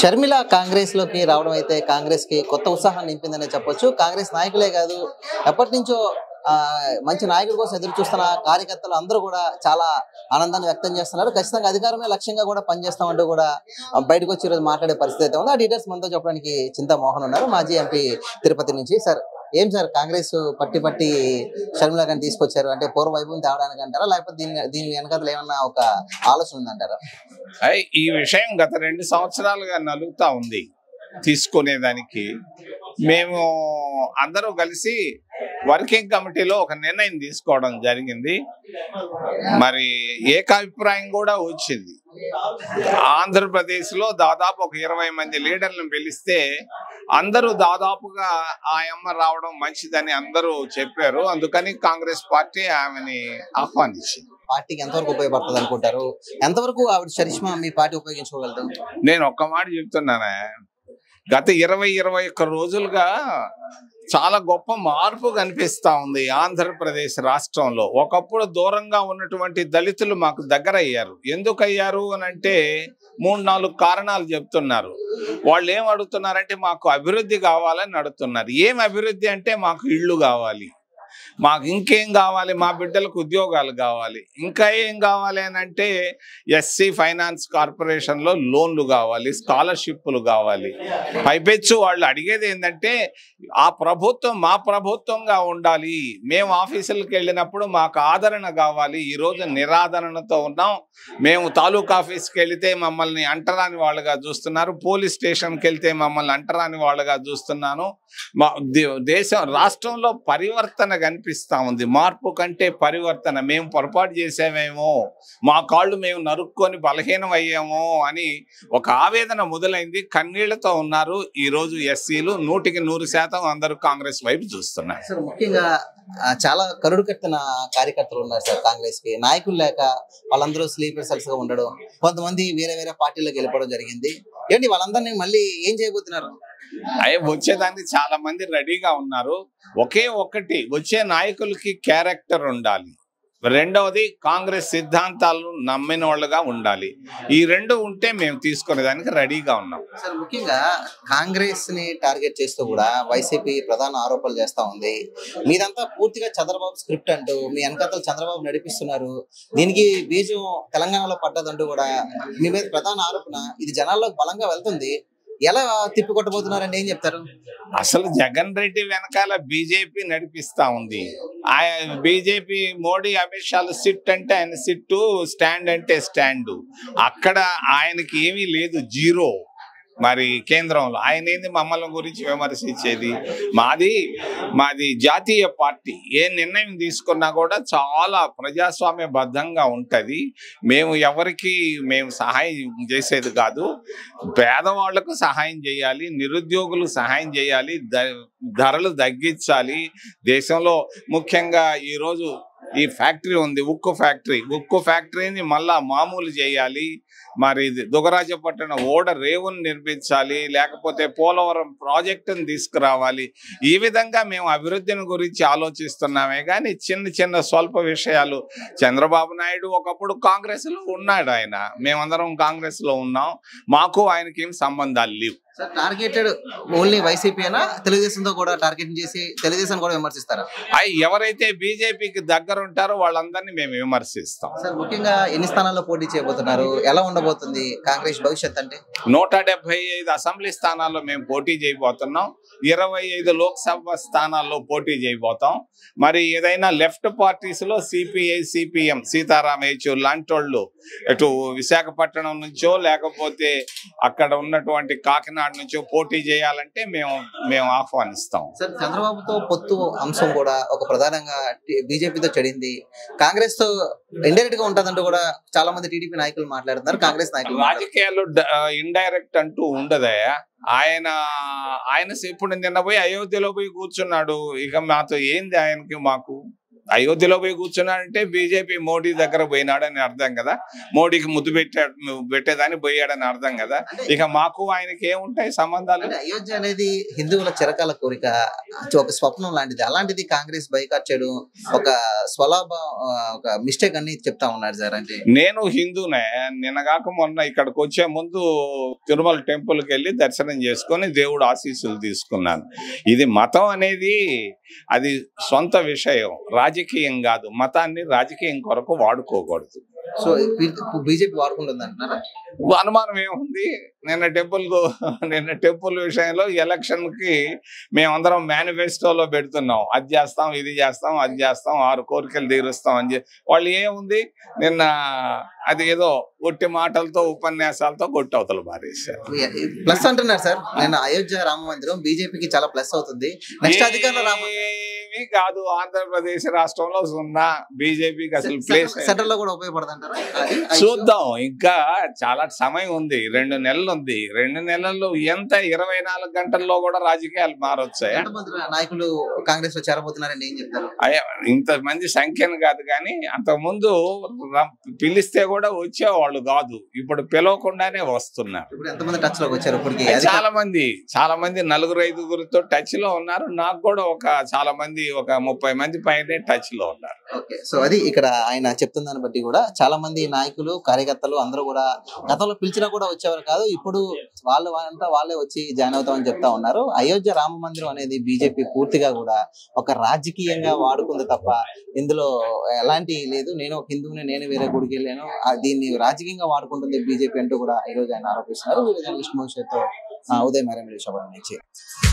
షర్మిల కాంగ్రెస్ లోకి రావడం అయితే కాంగ్రెస్ కి కొత్త ఉత్సాహం నింపిందనే చెప్పొచ్చు కాంగ్రెస్ నాయకులే కాదు ఎప్పటి నుంచో ఆ, మంచి నాయకుల కోసం ఎదురు చూస్తున్న కార్యకర్తలు అందరూ కూడా చాలా ఆనందాన్ని వ్యక్తం చేస్తున్నారు ఖచ్చితంగా అధికారమే లక్ష్యంగా కూడా పనిచేస్తామంటూ కూడా ఆ, బయటకు వచ్చి ఈరోజు మాట్లాడే పరిస్థితి అయితే ఉంది ఆ డీటెయిల్స్ మనతో చెప్పడానికి చింతా మోహన్ ఉన్నారు మాజీ ఎంపీ తిరుపతి నుంచి సార్ ఏం సార్ కాంగ్రెస్ పట్టి పట్టి షర్మిల గారిని తీసుకొచ్చారు అంటే పూర్వ వైభవం తేవడానికి అంటారా లేకపోతే దీని దీని వెనకాల ఏమన్నా ఒక ఆలోచన ఉందంటారా అయ్ ఈ విషయం గత రెండు సంవత్సరాలుగా నలుగుతా ఉంది తీసుకునేదానికి మేము అందరూ కలిసి వర్కింగ్ కమిటీలో ఒక నిర్ణయం తీసుకోవడం జరిగింది మరి ఏకాభిప్రాయం కూడా వచ్చింది ఆంధ్రప్రదేశ్లో దాదాపు ఒక ఇరవై మంది లీడర్లను పిలిస్తే అందరూ దాదాపుగా ఆ అమ్మ రావడం మంచిదని అందరూ చెప్పారు అందుకని కాంగ్రెస్ పార్టీ ఆమెని ఆహ్వానించింది పార్టీకి ఎంతవరకు ఉపయోగపడుతుంది అనుకుంటారు ఎంతవరకు ఆవిడ చరిష్మా మీ పార్టీ ఉపయోగించుకోగలదు నేను ఒక్క మాట చెప్తున్నానే గత ఇరవై ఇరవై ఒక్క రోజులుగా చాలా గొప్ప మార్పు కనిపిస్తా ఉంది ఆంధ్రప్రదేశ్ రాష్ట్రంలో ఒకప్పుడు దూరంగా ఉన్నటువంటి దళితులు మాకు దగ్గర అయ్యారు ఎందుకు అయ్యారు అని అంటే మూడు నాలుగు కారణాలు చెప్తున్నారు వాళ్ళు ఏం అడుగుతున్నారంటే మాకు అభివృద్ధి కావాలని అడుగుతున్నారు ఏం అభివృద్ధి అంటే మాకు ఇళ్ళు కావాలి మాకు ఇంకేం కావాలి మా బిడ్డలకు ఉద్యోగాలు కావాలి ఇంకా ఏం కావాలి అని అంటే ఎస్సీ ఫైనాన్స్ కార్పొరేషన్లో లోన్లు కావాలి స్కాలర్షిప్లు కావాలి పైపెచ్చు వాళ్ళు అడిగేది ఏంటంటే ఆ ప్రభుత్వం మా ప్రభుత్వంగా ఉండాలి మేము ఆఫీసులకు వెళ్ళినప్పుడు మాకు ఆదరణ కావాలి ఈరోజు నిరాదరణతో ఉన్నాం మేము తాలూకా ఆఫీస్కి వెళితే మమ్మల్ని అంటరాని వాళ్ళుగా చూస్తున్నారు పోలీస్ స్టేషన్కి వెళ్తే మమ్మల్ని అంటరాని వాళ్ళుగా చూస్తున్నాను మా దే- దేశం రాష్ట్రంలో పరివర్తన కనిపిస్తా ఉంది మార్పు కంటే పరివర్తన మేము పొరపాటు చేసామేమో మా కాళ్ళు మేము నరుక్కొని బలహీనం అయ్యామో అని ఒక ఆవేదన మొదలైంది కన్నీళ్లతో ఉన్నారు ఈ రోజు ఎస్సీలు నూటికి నూరు శాతం అందరూ కాంగ్రెస్ వైపు చూస్తున్నారు సార్ ముఖ్యంగా ఆ, చాలా కరుడు కట్టిన కార్యకర్తలు ఉన్నారు సార్ కాంగ్రెస్ కి నాయకులు లేక వాళ్ళందరూ స్లీపర్ సెల్స్ గా ఉండడం కొంతమంది వేరే వేరే పార్టీలకు వెళ్ళిపోవడం జరిగింది ఏంటి వాళ్ళందరినీ మళ్ళీ ఏం చేయబోతున్నారు అయ్యే వచ్చేదానికి చాలా మంది రెడీగా ఉన్నారు ఒకే ఒక్కటి వచ్చే నాయకులకి క్యారెక్టర్ ఉండాలి రెండవది కాంగ్రెస్ సిద్ధాంతాలు నమ్మిన వాళ్ళుగా ఉండాలి ఈ రెండు ఉంటే మేము తీసుకునేదానికి రెడీగా ఉన్నాం సార్ ముఖ్యంగా కాంగ్రెస్ ని టార్గెట్ చేస్తూ కూడా వైసీపీ ప్రధాన ఆరోపణలు చేస్తా ఉంది మీదంతా పూర్తిగా చంద్రబాబు స్క్రిప్ట్ అంటూ మీ వెనకాతలు చంద్రబాబు నడిపిస్తున్నారు దీనికి బీజం తెలంగాణలో పడ్డదంటూ కూడా మీ మీద ప్రధాన ఆరోపణ ఇది జనాల్లోకి బలంగా వెళ్తుంది ఎలా తిప్పికొట్టబోతున్నారండి ఏం చెప్తారు అసలు జగన్ రెడ్డి వెనకాల బీజేపీ నడిపిస్తా ఉంది ఆయన బీజేపీ మోడీ అమిత్ షాలు సిట్ అంటే ఆయన సిట్టు స్టాండ్ అంటే స్టాండ్ అక్కడ ఆయనకి ఏమీ లేదు జీరో మరి కేంద్రంలో ఆయన ఏంది మమ్మల్ని గురించి విమర్శించేది మాది మాది జాతీయ పార్టీ ఏ నిర్ణయం తీసుకున్నా కూడా చాలా ప్రజాస్వామ్యబద్ధంగా ఉంటది మేము ఎవరికి మేము సహాయం చేసేది కాదు పేదవాళ్లకు సహాయం చేయాలి నిరుద్యోగులు సహాయం చేయాలి ద- ధరలు తగ్గించాలి దేశంలో ముఖ్యంగా ఈరోజు ఈ ఫ్యాక్టరీ ఉంది ఉక్కు ఫ్యాక్టరీ ఉక్కు ఫ్యాక్టరీని మళ్ళా మామూలు చేయాలి మరి ఇది దుగరాజపట్నం ఓడ రేవును నిర్మించాలి లేకపోతే పోలవరం ప్రాజెక్టును తీసుకురావాలి ఈ విధంగా మేము అభివృద్ధిని గురించి ఆలోచిస్తున్నామే కానీ చిన్న చిన్న స్వల్ప విషయాలు చంద్రబాబు నాయుడు ఒకప్పుడు కాంగ్రెస్ లో ఉన్నాడు ఆయన మేమందరం కాంగ్రెస్ లో ఉన్నాం మాకు ఆయనకి ఏం సంబంధాలు లేవు సార్ టార్గెటెడ్ ఓన్లీ వైసీపీ అయినా తెలుగుదేశంతో కూడా టార్గెట్ చేసి తెలుగుదేశం కూడా విమర్శిస్తారా అయి ఎవరైతే బీజేపీకి దగ్గర ఉంటారో వాళ్ళందరినీ మేము విమర్శిస్తాం సార్ ముఖ్యంగా ఎన్ని స్థానాల్లో పోటీ చేయబోతున్నారు ఎలా ఉండబోతుంది కాంగ్రెస్ భవిష్యత్ అంటే నూట డెబ్బై ఐదు అసెంబ్లీ స్థానాల్లో మేము పోటీ చేయబోతున్నాం ఇరవై ఐదు లోక్సభ స్థానాల్లో పోటీ చేయబోతాం మరి ఏదైనా లెఫ్ట్ పార్టీస్ లో సిపిఐ సిపిఎం సీతారాం యేచూరి లాంటి వాళ్ళు ఇటు విశాఖపట్నం నుంచో లేకపోతే అక్కడ ఉన్నటువంటి కాకినాడ నుంచో పోటీ చేయాలంటే మేము మేము ఆహ్వానిస్తాం సార్ చంద్రబాబుతో పొత్తు అంశం కూడా ఒక ప్రధానంగా బీజేపీతో చెడింది కాంగ్రెస్ తో ఇండైరెక్ట్ గా ఉంటదంటూ కూడా చాలా మంది టీడీపీ నాయకులు మాట్లాడుతున్నారు కాంగ్రెస్ నాయకులు మాట్లాడుతున్నారు. రాజకీయాల్లో ఇండైరెక్ట్ అంటూ ఉండదయా ఆయన ఆయన ఇప్పుడు నిన్న పోయి అయోధ్యలో పోయి కూర్చున్నాడు ఇక మాతో ఏంది ఆయనకి మాకు అయోధ్యలో పోయి కూర్చున్నాడంటే బీజేపీ మోడీ దగ్గర పోయినాడని అర్థం కదా మోడీకి ముద్దు పెట్టాడు పెట్టేదాన్ని పోయాడని అర్థం కదా ఇక మాకు ఆయనకి ఏముంటాయి సంబంధాలు అంటే అయోధ్య అనేది హిందువుల చిరకాల కోరిక ఒక స్వప్నం లాంటిది అలాంటిది కాంగ్రెస్ బైకాట్ చేయడం ఒక స్వలాభ ఆ, ఒక మిస్టేక్ అని చెప్తా ఉన్నారు సార్ అంటే నేను హిందూనే నిన్నగాక మొన్న ఇక్కడికి వచ్చే ముందు తిరుమల టెంపుల్కి వెళ్ళి దర్శనం చేసుకొని దేవుడు ఆశీస్సులు తీసుకున్నాను ఇది మతం అనేది అది సొంత విషయం రాజకీయం కాదు మతాన్ని రాజకీయం కొరకు వాడుకోకూడదు సో బీజేపీ వాడుకుంటుంది అంటున్నారా అనుమానం ఏముంది నిన్న టెంపుల్ నిన్న టెంపుల్ విషయంలో ఎలక్షన్ కి మేమందరం మేనిఫెస్టోలో పెడుతున్నాం అది చేస్తాం ఇది చేస్తాం అది చేస్తాం ఆరు కోరికలు తీరుస్తాం అని చెప్పి వాళ్ళు ఏముంది నిన్న అది ఏదో ఒట్టి మాటలతో ఉపన్యాసాలతో కొట్టి అవతలు మారేశారు ప్లస్ అంటున్నారు సార్ నేను అయోధ్య రామ మందిరం బీజేపీకి చాలా ప్లస్ అవుతుంది నెక్స్ట్ అధికారంలో రామ ఏమీ కాదు ఆంధ్రప్రదేశ్ రాష్ట్రంలో సున్నా బీజేపీకి అసలు ప్లేస్ సెంటర్ లో కూడా ఉపయోగపడుతుంటారా అది చూద్దాం ఇంకా చాలా సమయం ఉంది రెండు నెలలు ఉంది రెండు నెలల్లో ఎంత ఇరవై నాలుగు గంటల్లో కూడా రాజకీయాలు మారొచ్చాయి ఎంతమంది నాయకులు కాంగ్రెస్ లో చేరబోతున్నారని ఏం చెప్తారు ఇంత మంది సంఖ్యను కాదు కానీ అంతకుముందు ర- పిలిస్తే కూడా వచ్చేవాళ్ళు కాదు ఇప్పుడు పిలవకుండానే వస్తున్నారు ఇప్పుడు ఎంతమంది టచ్ లోకి వచ్చారు ఇప్పటికి చాలా మంది చాలా మంది నలుగురు ఐదుగురితో టచ్ లో ఉన్నారు నాకు కూడా ఒక చాలా మంది ఒక ముప్పై మంది పైనే టచ్ లో ఉన్నారు ఓకే సో అది ఇక్కడ ఆయన చెప్తున్న దాన్ని బట్టి కూడా చాలా మంది నాయకులు కార్యకర్తలు అందరూ కూడా గతంలో పిలిచినా కూడా వచ్చేవారు కాదు ఇప్పుడు వాళ్ళు అంతా వాళ్ళే వచ్చి జాయిన్ అవుతామని చెప్తా ఉన్నారు అయోధ్య రామ మందిరం అనేది బీజేపీ పూర్తిగా కూడా ఒక రాజకీయంగా వాడుకుంది తప్ప ఇందులో ఎలాంటి లేదు నేను ఒక హిందువుని నేను వేరే గుడికి వెళ్ళాను ఆ దీన్ని రాజకీయంగా వాడుకుంటుంది బీజేపీ అంటూ కూడా ఈ రోజు ఆయన ఆరోపిస్తున్నారు వీడియో జర్నలిస్ట్ మోషేతో ఉదయం మేరం నుంచి